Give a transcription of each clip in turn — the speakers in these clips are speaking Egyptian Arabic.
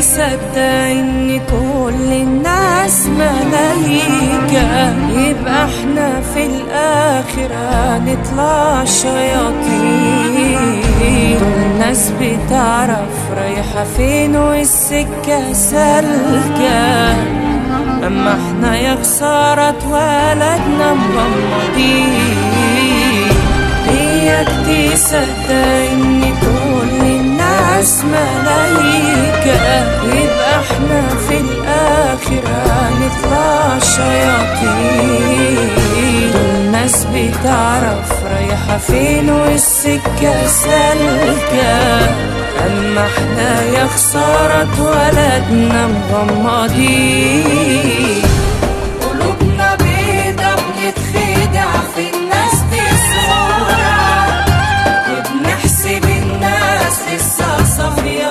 تصدق ان كل الناس ملايكة يبقى احنا في الاخر هنطلع شياطين دول ناس بتعرف رايحة فين والسكة سالكة اما احنا يا خسارة اتولدنا مغمضين اياك تصدق ان كل الناس ملايكة يبقى احنا في الاخر هنطلع شياطين دول ناس بتعرف رايحة فين والسكة سالكة اما احنا يا خسارة اتولدنا مغمضين قلوبنا بيضة بنتخدع في الناس دي صورة وبنحسب الناس لسه صافية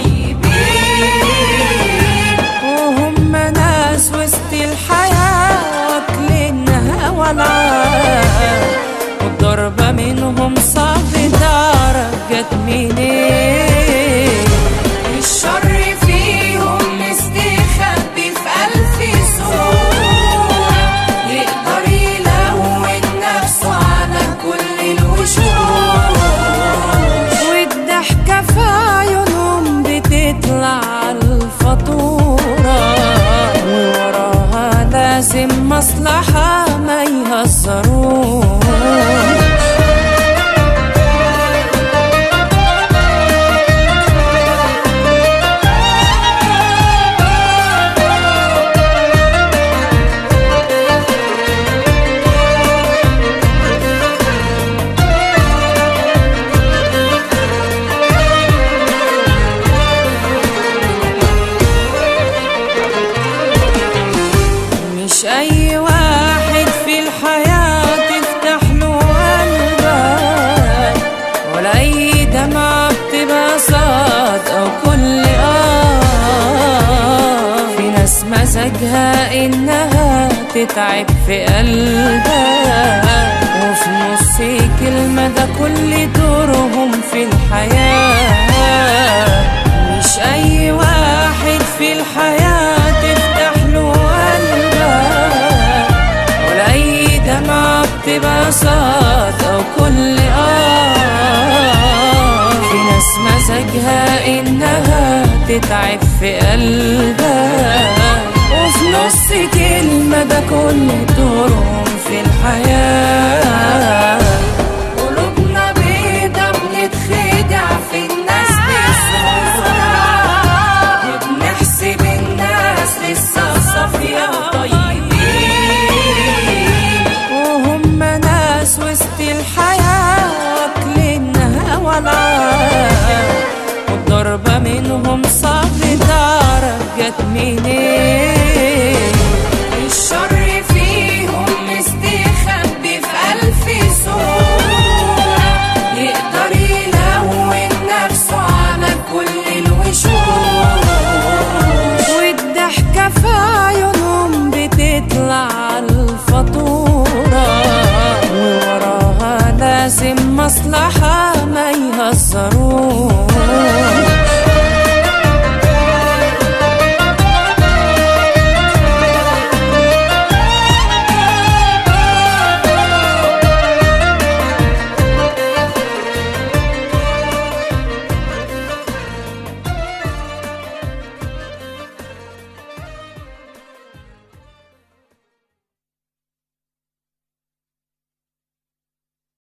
وطيبين وهم ناس وسط الحياة واكلينها والعاب والضربة منهم صعب تعرف جت منين الشر فيهم مستخبي في ألف صورة يقدر يلون نفسه على كل الوشوش والضحكة في عيونهم بتطلع على الفاتورة ووراها لازم مصلحة ما يهزروش مش اي واحد في الحياة تفتح له قلبك ولا اي دمعة بتبقى صاد او كل اه في ناس مزاجها انها تتعب في قلبك وفي نص كلمة ده كل دورهم في الحياة مش اي واحد في الحياة تفتح له قلبك ولا اي دمعة بتبقى صاد او كل اه في ناس مزاجها انها تتعب في قلبك وفي نص كلمة ده كل دورهم في الحياة قلوبنا بيضة بنتخدع في الناس بصورة وبنحسب الناس لسه صافية وطيبين وهم ناس وسط الحياة واكلينها والعاب والضربة منهم صعب تعرف جت منين الشر فيهم مستخبي في ألف صورة يقدر يلون نفسه على كل الوشوش والضحكة في عيونهم بتطلع على الفاتورة ووراها لازم مصلحة ما يهزروش